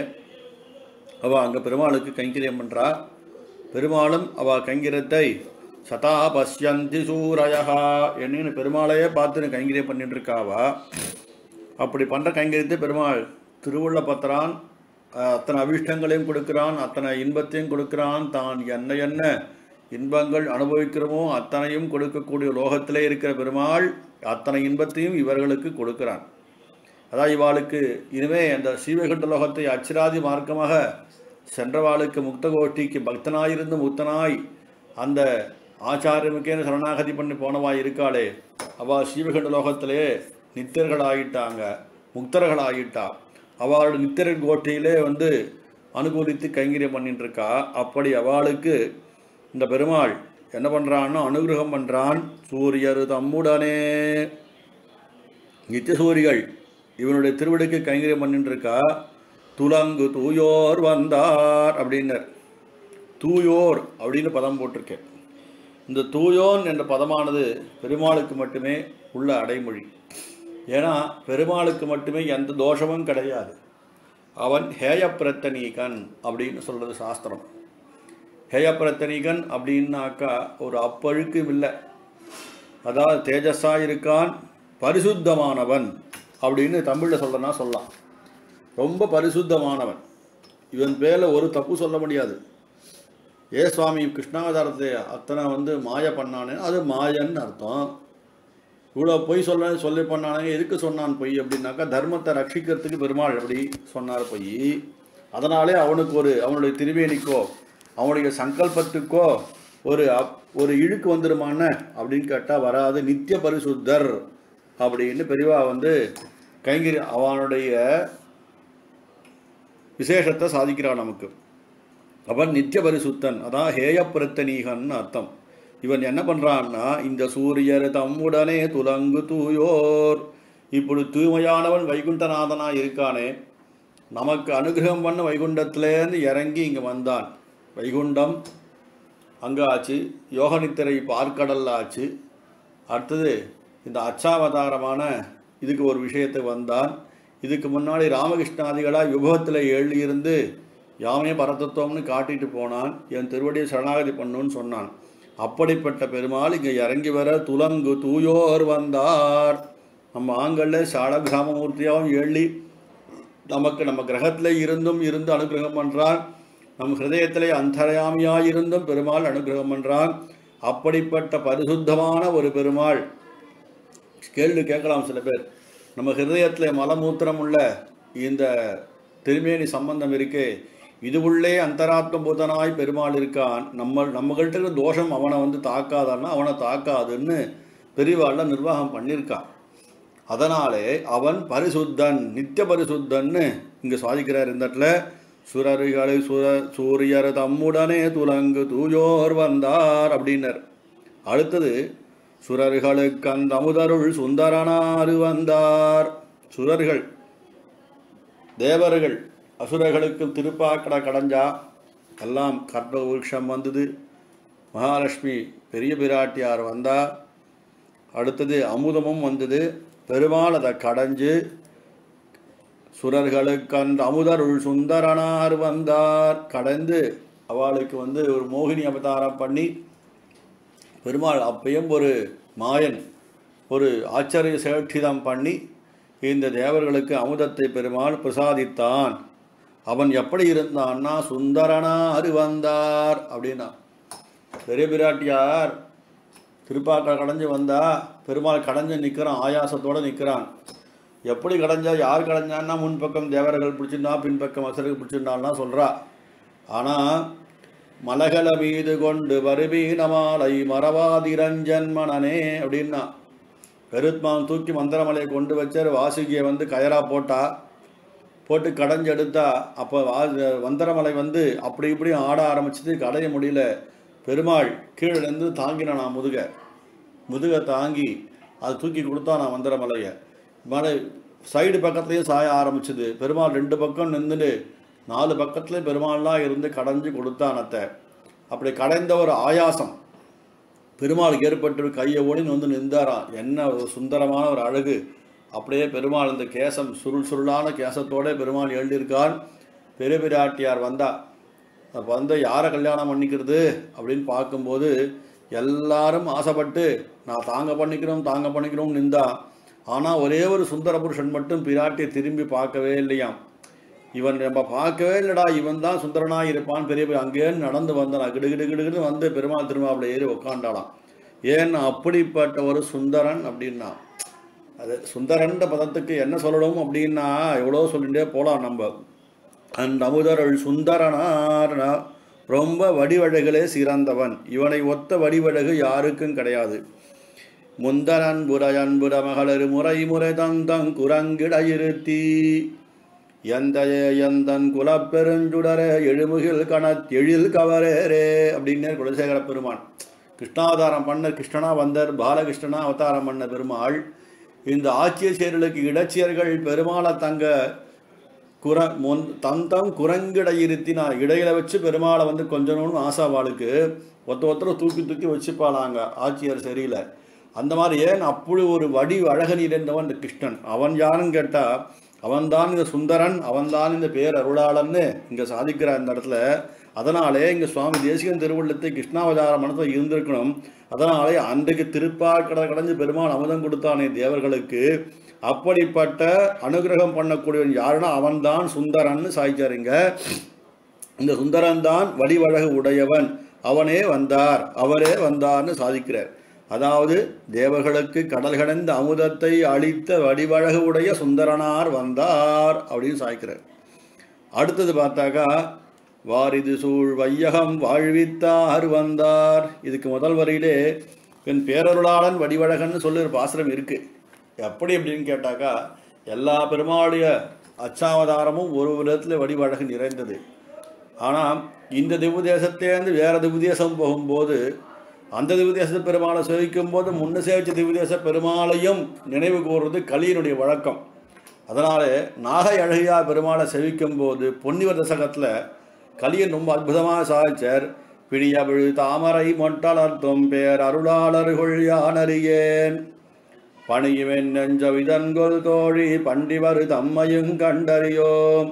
அவள் அங்கே பெருமாளுக்கு கைங்கரியம் பண்ணுறா பெருமாளும் அவள் கைங்கரியத்தை சதா பஷ்யந்தி சூரயா என்னன்னு பெருமாளையே பார்த்து கைங்கரியம் பண்ணிட்டு இருக்காவா அப்படி பண்ணுற கைங்கரியத்தை பெருமாள் திருவுள்ள பத்திரான் அத்தனை அபிஷ்டங்களையும் கொடுக்கிறான் அத்தனை இன்பத்தையும் கொடுக்கிறான் தான் என்ன என்ன இன்பங்கள் அனுபவிக்கிறோமோ அத்தனையும் கொடுக்கக்கூடிய லோகத்திலே இருக்கிற பெருமாள் அத்தனை இன்பத்தையும் இவர்களுக்கு கொடுக்கிறான் அதான் இவாளுக்கு இனிமே அந்த சீவகண்ட லோகத்தை அச்சிராதி மார்க்கமாக சென்றவாளுக்கு முக்தகோஷ்டிக்கு பக்தனாயிருந்து முக்தனாய் அந்த ஆச்சாரியமுக்கேன்னு சரணாகதி பண்ணி போனவா இருக்காளே அவள் சீவகண்ட லோகத்திலே நித்தியர்களாயிட்டாங்க முக்தர்களாகிட்டா அவளோட நித்திரன் கோட்டையிலே வந்து அனுகூலித்து கைங்கரியம் பண்ணிட்டு இருக்கா அப்படி அவளுக்கு இந்த பெருமாள் என்ன பண்ணுறான்னா அனுகிரகம் பண்ணுறான் சூரியர் தம்முடனே நித்தியசூரிகள் இவனுடைய திருவிடுக்கு கைங்கரியம் பண்ணிட்டு இருக்கா துலங்கு தூயோர் வந்தார் அப்படின்னர் தூயோர் அப்படின்னு பதம் போட்டிருக்கேன் இந்த தூயோன் என்ற பதமானது பெருமாளுக்கு மட்டுமே உள்ள அடைமொழி ஏன்னா பெருமாளுக்கு மட்டுமே எந்த தோஷமும் கிடையாது அவன் ஹேயப்பிரத்தனீகன் அப்படின்னு சொல்கிறது சாஸ்திரம் ஹேயப்பிரத்தனீகன் அப்படின்னாக்கா ஒரு அப்பழுக்கும் இல்லை அதாவது தேஜஸா இருக்கான் பரிசுத்தமானவன் அப்படின்னு தமிழில் சொல்றனா சொல்லலாம் ரொம்ப பரிசுத்தமானவன் இவன் பேரில் ஒரு தப்பு சொல்ல முடியாது ஏ சுவாமி கிருஷ்ணாவதாரத்தை அத்தனை வந்து மாய பண்ணானே அது மாயன்னு அர்த்தம் இவ்வளோ பொய் சொல்ல சொல்லி பண்ணானே எதுக்கு சொன்னான் பொய் அப்படின்னாக்கா தர்மத்தை ரட்சிக்கிறதுக்கு பெருமாள் அப்படி சொன்னார் பொய் அதனாலே அவனுக்கு ஒரு அவனுடைய திருவேணிக்கோ அவனுடைய சங்கல்பத்துக்கோ ஒரு அப்- ஒரு இழுக்கு வந்துருமான அப்படின்னு கேட்டால் வராது நித்திய பரிசுத்தர் அப்படின்னு பெரியவா வந்து கைங்கரி அவனுடைய விசேஷத்தை சாதிக்கிறான் நமக்கு அவன் நித்திய பரிசுத்தன் அதான் ஹேயப்பிரத்தனீகன்னு அர்த்தம் இவன் என்ன பண்றான்னா இந்த சூரியர் தம்முடனே துலங்கு தூயோர் இப்படி தூய்மையானவன் வைகுண்டநாதனா இருக்கானே நமக்கு அனுகிரகம் பண்ண வைகுண்டத்திலேருந்து இறங்கி இங்கே வந்தான் வைகுண்டம் அங்கே ஆச்சு யோகநித்திரை பார்க்கடல்ல ஆச்சு அடுத்தது இந்த அச்சாவதாரமான இதுக்கு ஒரு விஷயத்தை வந்தான் இதுக்கு முன்னாடி ராமகிருஷ்ணாதிகளாக விபவத்தில் எழுதியிருந்து யாமே பரதத்துவம்னு காட்டிட்டு போனான் என் திருவடியை சரணாகதி பண்ணுன்னு சொன்னான் அப்படிப்பட்ட பெருமாள் இங்கே இறங்கி வர துலங்கு தூயோர் வந்தார் நம்ம ஆண்களில் சால கிராமமூர்த்தியாகவும் எள்ளி நமக்கு நம்ம கிரகத்தில் இருந்தும் இருந்து அனுகிரகம் பண்ணுறான் நம் ஹிருதயத்திலே அந்தரயாமியாக இருந்தும் பெருமாள் அனுகிரகம் பண்ணுறான் அப்படிப்பட்ட பரிசுத்தமான ஒரு பெருமாள் கேள்வி கேட்கலாம் சில பேர் நம்ம ஹிருதயத்தில் மலமூத்திரம் உள்ள இந்த திருமேனி சம்பந்தம் இருக்கே இது உள்ளே அந்தராத்ம பூதனாய் பெருமாள் இருக்கான் நம்ம நம்மகிட்ட இருக்கிற தோஷம் அவனை வந்து தாக்காதான்னா அவனை தாக்காதுன்னு பெரியவாள்ல நிர்வாகம் பண்ணியிருக்கான் அதனாலே அவன் பரிசுத்தன் நித்திய பரிசுத்தன்னு இங்கே சாதிக்கிறார் இந்த இடத்துல சுரர்களை சுர சூரியர் தம்முடனே துலங்கு தூயோர் வந்தார் அப்படின்னர் அடுத்தது சுரர்களுக்கு அந்த அமுதருள் சுந்தரனாரு வந்தார் சுரர்கள் தேவர்கள் அசுரர்களுக்கு திருப்பாக்கடை கடைஞ்சா எல்லாம் கற்ப விருட்சம் வந்தது மகாலட்சுமி பெரிய பிராட்டியார் வந்தா அடுத்தது அமுதமும் வந்தது பெருமாள் அதை கடைஞ்சு சுரர்களுக்கு அந்த அமுதருள் சுந்தரனார் வந்தார் கடந்து அவளுக்கு வந்து ஒரு மோகினி அவதாரம் பண்ணி பெருமாள் அப்பயும் ஒரு மாயன் ஒரு ஆச்சரிய சேட்சிதம் பண்ணி இந்த தேவர்களுக்கு அமுதத்தை பெருமாள் பிரசாதித்தான் அவன் எப்படி இருந்தான்னா சுந்தரனார் வந்தார் அப்படின்னா பெரிய பிராட்டியார் திருப்பாக்கடை கடைஞ்சு வந்தா பெருமாள் கடைஞ்சு நிற்கிறான் ஆயாசத்தோடு நிற்கிறான் எப்படி கடைஞ்சா யார் கடைஞ்சான்னா முன்பக்கம் தேவர்கள் பிடிச்சிருந்தா பின்பக்கம் அசருக்கு பிடிச்சிருந்தான்னா சொல்கிறா ஆனால் மலகல மீது கொண்டு வருவீனமாலை மறவாதிரஞ்சன் மனனே அப்படின்னா கருத்மான் தூக்கி மந்திரமலையை கொண்டு வச்சார் வாசுகியை வந்து கயரா போட்டா போட்டு கடைஞ்சு எடுத்தா அப்போ வா மந்திரமலை வந்து அப்படி இப்படி ஆட ஆரம்பிச்சது கடைய முடியல பெருமாள் கீழே இருந்து தாங்கினான் நான் முதுக முதுகை தாங்கி அதை தூக்கி கொடுத்தா நான் மந்திரமலையை மலை சைடு பக்கத்துலேயும் சாய ஆரம்பிச்சது பெருமாள் ரெண்டு பக்கம் நின்றுட்டு நாலு பக்கத்துலேயும் பெருமாள்லாம் இருந்து கடைஞ்சு கொடுத்தானத்தை அப்படி கடைந்த ஒரு ஆயாசம் பெருமாளுக்கு ஏற்பட்டு கையை ஓடின்னு வந்து நின்றாராம் என்ன ஒரு சுந்தரமான ஒரு அழகு அப்படியே பெருமாள் இந்த கேசம் சுருள் சுருளான கேசத்தோட பெருமாள் எழுதியிருக்கார் பெரிய பிராட்டியார் வந்தா அப்போ வந்து யாரை கல்யாணம் பண்ணிக்கிறது அப்படின்னு பார்க்கும்போது எல்லாரும் ஆசைப்பட்டு நான் தாங்க பண்ணிக்கிறோம் தாங்க பண்ணிக்கிறோம் நின்றா ஆனால் ஒரே ஒரு சுந்தர புருஷன் மட்டும் பிராட்டியை திரும்பி பார்க்கவே இல்லையாம் இவன் நம்ம பார்க்கவே இல்லைடா இவன் தான் சுந்தரனாக இருப்பான் பெரிய பெரிய அங்கேருந்து நடந்து வந்தான் கிடு கிடு கிடுன்னு வந்து பெருமாள் திருமாவில் ஏறி உக்காண்டாளாம் ஏன்னா அப்படிப்பட்ட ஒரு சுந்தரன் அப்படின்னா அது சுந்தரன்ற பதத்துக்கு என்ன சொல்லணும் அப்படின்னா எவ்வளோ சொல்லிகிட்டே போகலாம் நம்ம அந்த அமுதருள் சுந்தரனார்னா ரொம்ப வடிவழகிலே சிறந்தவன் இவனை ஒத்த வடிவழகு யாருக்கும் கிடையாது முந்தரன் புரையன்புற மகளரு முறை முறை தந்தங் குரங்கிட இருத்தி எந்தையே எந்தன் குலப்பெருஞ்சுடரே எழுமுகில் கணத் எழில் கவரேரே அப்படின்னே குலசேகர பெருமான் கிருஷ்ணாவதாரம் பண்ண கிருஷ்ணனா வந்தார் பாலகிருஷ்ணனா அவதாரம் பண்ண பெருமாள் இந்த ஆட்சிய செயல்களுக்கு இடைச்சியர்கள் பெருமாளை தங்க குர முன் தந்தம் குரங்கிட இருத்தினார் இடையில வச்சு பெருமாளை வந்து கொஞ்சணும்னு ஆசாவாளுக்கு ஒருத்த ஒருத்தரை தூக்கி தூக்கி வச்சுப்பாளாங்க ஆட்சியர் சரியில்லை அந்த மாதிரி ஏன் அப்படி ஒரு வடி அழகன் இருந்தவன் இந்த கிருஷ்ணன் அவன் யாருன்னு கேட்டா அவன்தான் இந்த சுந்தரன் அவன்தான் இந்த பேர் அருளாளன்னு இங்க சாதிக்கிற இந்த இடத்துல அதனாலே இங்க சுவாமி தேசிகன் திருவள்ளத்தை கிருஷ்ணாவதார மனத்தில் இருந்திருக்கணும் அதனாலே அன்றைக்கு திருப்பார் கடை கடைஞ்சு பெருமாள் அமுதம் கொடுத்தானே தேவர்களுக்கு அப்படிப்பட்ட அனுகிரகம் பண்ணக்கூடியவன் யாருன்னா அவன்தான் சுந்தரன்னு சாய்ச்சாருங்க இந்த சுந்தரன் தான் வடிவழகு உடையவன் அவனே வந்தார் அவரே வந்தார்னு சாதிக்கிறார் அதாவது தேவர்களுக்கு கடல் கடந்த அமுதத்தை அளித்த வடிவழகு உடைய சுந்தரனார் வந்தார் அப்படின்னு சாய்க்கிறார் அடுத்தது பார்த்தாக்கா வாரிது சூழ் வையகம் வாழ்வித்தார் வந்தார் இதுக்கு முதல் வரியிலே என் பேரருளாளன் வடிவழகன்னு சொல்லி ஒரு பாசுரம் இருக்கு எப்படி அப்படின்னு கேட்டாக்கா எல்லா பெருமாளுடைய அச்சாவதாரமும் ஒரு விதத்தில் வடிவழகு நிறைந்தது ஆனால் இந்த திவ்யதேசத்திலேருந்து வேற திவ்யதேசம் போகும்போது அந்த திவ்யதேச பெருமாளை சேவிக்கும் போது முன்ன சேவிச்ச திவ்யதேச பெருமாளையும் நினைவு கூறுறது கலியினுடைய வழக்கம் அதனாலே நாகை அழகியா பெருமாளை செவிக்கும் போது பொன்னிவர் தசகத்தில் கலியன் ரொம்ப அற்புதமாக சாதிச்சார் பிடியவிழு தாமரை மொட்டலர்த்தும் பேர் அருளாளர்கள் யானறியேன் பணியுமென் நெஞ்சவிதன்கொள் தோழி பண்டிவரு தம்மையும் கண்டறியோம்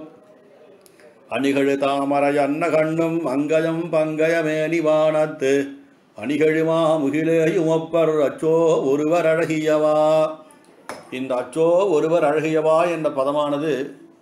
அணிகழு தாமரை அன்ன கண்ணும் அங்கயம் பங்கயமேனி வானத்து அணிகழுமா முகிலேயும் ஒப்பர் அச்சோ ஒருவர் அழகியவா இந்த அச்சோ ஒருவர் அழகியவா என்ற பதமானது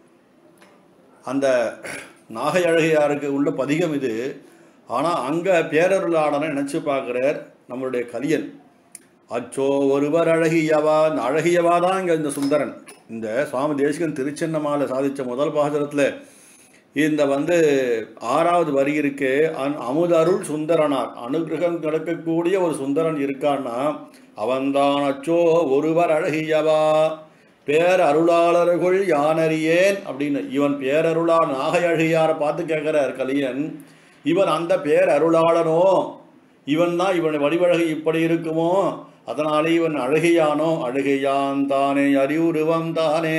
அந்த நாகை அழகியாருக்கு உள்ள பதிகம் இது ஆனால் அங்கே பேரருளாடனை நினச்சி பார்க்குறார் நம்மளுடைய கலியன் அச்சோ ஒருவர் அழகியவா இந்த அழகியவா தான் இங்கே இந்த சுந்தரன் இந்த சுவாமி தேசிகன் திருச்சின்னமால சாதித்த முதல் பாசுரத்தில் இந்த வந்து ஆறாவது வரி இருக்கு அன் அமுதருள் சுந்தரனார் அனுகிரகம் நடக்கக்கூடிய ஒரு சுந்தரன் இருக்கான்னா அவன்தான் அச்சோ ஒருவர் அழகியவா பேர் அருளாளர்கள் யானறியேன் அப்படின்னு இவன் பேரருளா நாகை அழகியாரை பார்த்து கேட்கிறார் கலியன் இவன் அந்த பேர் அருளாளனோ இவன் தான் இவன் வடிவழகு இப்படி இருக்குமோ அதனாலே இவன் அழகியானோ அழகியான் தானே அறிவுருவம் தானே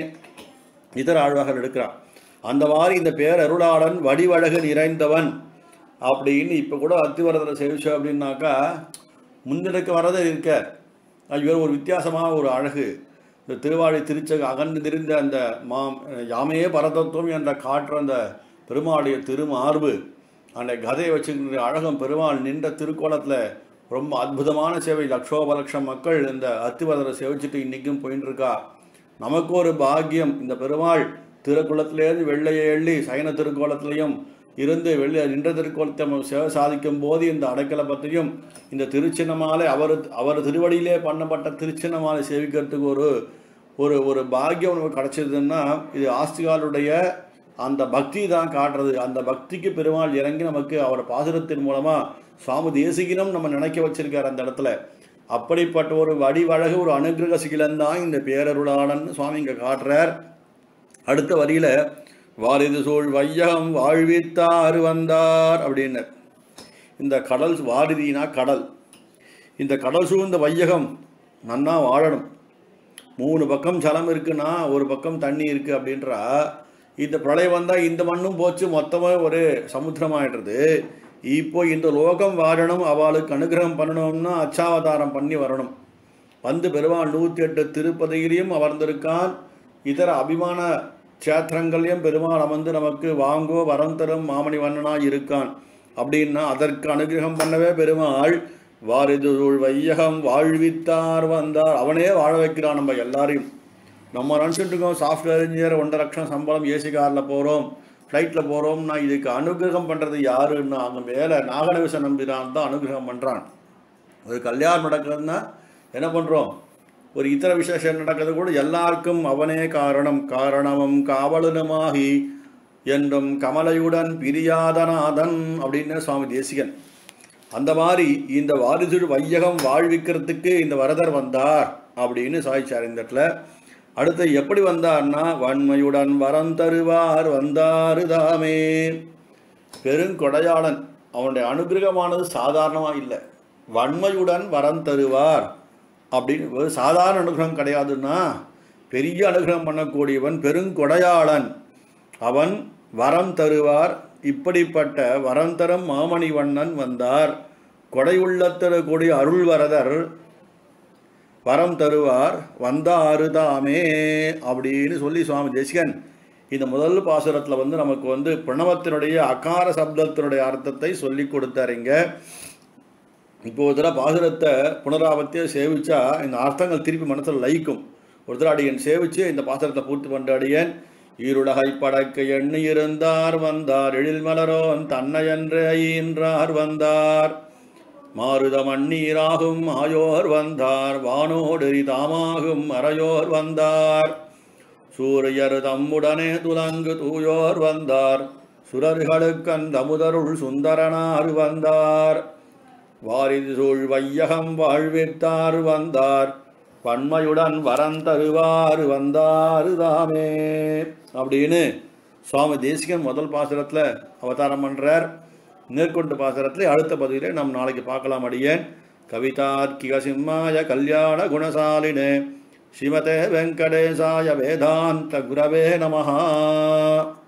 இதர ஆழ்வார்கள் எடுக்கிறான் அந்த மாதிரி இந்த பேர் அருளாளன் வடிவழகு நிறைந்தவன் அப்படின்னு இப்போ கூட அத்திவரதரை சேவிச்சோம் அப்படின்னாக்கா முன்னெடுக்க வரதே இருக்க இவர் ஒரு வித்தியாசமான ஒரு அழகு இந்த திருவாழி திருச்சக அகன்று திரிந்த அந்த மாம் யாமையே பரதத்துவம் என்ற காற்று அந்த பெருமாளுடைய திருமார்பு அந்த கதையை வச்சுக்கிற அழகம் பெருமாள் நின்ற திருக்கோலத்தில் ரொம்ப அற்புதமான சேவை லட்சோப லட்சம் மக்கள் இந்த அத்திவரதரை சேவிச்சுட்டு இன்றைக்கும் போயின்னு இருக்கா நமக்கு ஒரு பாக்கியம் இந்த பெருமாள் திருக்குளத்திலேருந்து வெள்ளையை எள்ளி சைன திருக்கோலத்திலையும் இருந்து வெள்ளை நின்ற திருக்கோலத்தை நம்ம சேவை சாதிக்கும் போது இந்த அடைக்கலை பற்றியும் இந்த திருச்சின்னமாலை அவர் அவர் திருவடியிலே பண்ணப்பட்ட திருச்சின்னமாலை சேவிக்கிறதுக்கு ஒரு ஒரு ஒரு பாக்கியம் நமக்கு கிடைச்சதுன்னா இது ஆஸ்திகாலுடைய அந்த பக்தி தான் காட்டுறது அந்த பக்திக்கு பெருமாள் இறங்கி நமக்கு அவர் பாசுரத்தின் மூலமாக சுவாமி தேசிகனும் நம்ம நினைக்க வச்சிருக்கார் அந்த இடத்துல அப்படிப்பட்ட ஒரு வடிவழகு ஒரு அனுகிரக சீலன் தான் இந்த பேரருளாளன் சுவாமி இங்கே காட்டுறார் அடுத்த வரியில வாரிது சூழ் வையகம் வாழ்வித்தார் வந்தார் அப்படின்னு இந்த கடல் வாரிதினா கடல் இந்த கடல் சூழ்ந்த வையகம் நன்னா வாழணும் மூணு பக்கம் ஜலம் இருக்குன்னா ஒரு பக்கம் தண்ணி இருக்கு அப்படின்றா இந்த பிரளயம் வந்தால் இந்த மண்ணும் போச்சு மொத்தமாக ஒரு சமுத்திரமாயிடுறது இப்போ இந்த லோகம் வாழணும் அவளுக்கு அனுகிரகம் பண்ணணும்னா அச்சாவதாரம் பண்ணி வரணும் வந்து பெருமாள் நூற்றி எட்டு திருப்பதியிலையும் அமர்ந்திருக்கான் இதர அபிமான க்ஷேத்திரங்களையும் பெருமாள் அமர்ந்து நமக்கு வாங்கோ வரம் தரும் மாமணி வண்ணனாய் இருக்கான் அப்படின்னா அதற்கு அனுகிரகம் பண்ணவே பெருமாள் வாரிதுள் வையகம் வாழ்வித்தார் வந்தார் அவனே வாழ வைக்கிறான் நம்ம எல்லாரையும் நம்ம நினச்சிட்டு இருக்கோம் சாஃப்ட்வேர் இன்ஜினியர் ஒன்றரை லட்சம் சம்பளம் ஏசி காரில் போகிறோம் ஃப்ளைட்டில் போகிறோம்னா இதுக்கு அனுகிரகம் பண்ணுறது யாருன்னா அங்கே மேலே நாகநவிச நம்பினான் தான் அனுகிரகம் பண்ணுறான் ஒரு கல்யாணம் நடக்குதுன்னா என்ன பண்ணுறோம் ஒரு இதர விசேஷம் நடக்கிறது கூட எல்லாருக்கும் அவனே காரணம் காரணமும் காவலனுமாகி என்றும் கமலையுடன் பிரியாதநாதன் அப்படின்னு சுவாமி தேசிகன் அந்த மாதிரி இந்த வாரிசுடு வையகம் வாழ்விக்கிறதுக்கு இந்த வரதர் வந்தார் அப்படின்னு சாய்ச்சார் இந்த இடத்துல அடுத்து எப்படி வந்தார்னா வன்மையுடன் வரம் தருவார் வந்தாரு தாமே பெருங்கொடையாளன் அவனுடைய அனுகிரகமானது சாதாரணமாக இல்லை வன்மையுடன் வரம் தருவார் அப்படின்னு ஒரு சாதாரண அனுகிரகம் கிடையாதுன்னா பெரிய அனுகிரகம் பண்ணக்கூடியவன் பெருங்கொடையாளன் அவன் வரம் தருவார் இப்படிப்பட்ட வரம் தரும் மாமணி வண்ணன் வந்தார் கொடையுள்ளத்தரக்கூடிய அருள்வரதர் வரம் தருவார் வந்தாரு தாமே அப்படின்னு சொல்லி சுவாமி தேசிகன் இந்த முதல் பாசுரத்தில் வந்து நமக்கு வந்து பிரணவத்தினுடைய அகார சப்தத்தினுடைய அர்த்தத்தை சொல்லி கொடுத்தாருங்க இப்போ ஒரு தடவை பாசுரத்தை புனராவர்த்தியை சேவிச்சா இந்த அர்த்தங்கள் திருப்பி மனசில் லயிக்கும் ஒரு தடவை அடியன் சேவிச்சு இந்த பாசுரத்தை பூர்த்தி பண்ணுற அடியன் ஈருலகை படைக்க எண்ணி இருந்தார் வந்தார் எழில் மலரோன் தன்னையன்றே ஈன்றார் வந்தார் மாருத மண்ணீராகும் ஆயோர் வந்தார் வானோடு தாமாகும் அறையோர் வந்தார் சூரியர் தம்முடனே துலங்கு தூயோர் வந்தார் சுரர்களுக்கந்த முதருள் சுந்தரனார் வந்தார் வாரிது சூழ் வையகம் வாழ்வித்தார் வந்தார் பன்மையுடன் வரம் தருவார் வந்தாரு தாமே அப்படின்னு சுவாமி தேசிகன் முதல் பாசுரத்தில் அவதாரம் பண்ணுறார் மேற்கொண்டு பாசுரத்தில் அடுத்த பகுதியில் நம்ம நாளைக்கு பார்க்கலாம் அடியேன் கவிதார்க்கிக சிம்மாய கல்யாண குணசாலினே ஸ்ரீமதே வெங்கடேசாய வேதாந்த குரவே நமஹா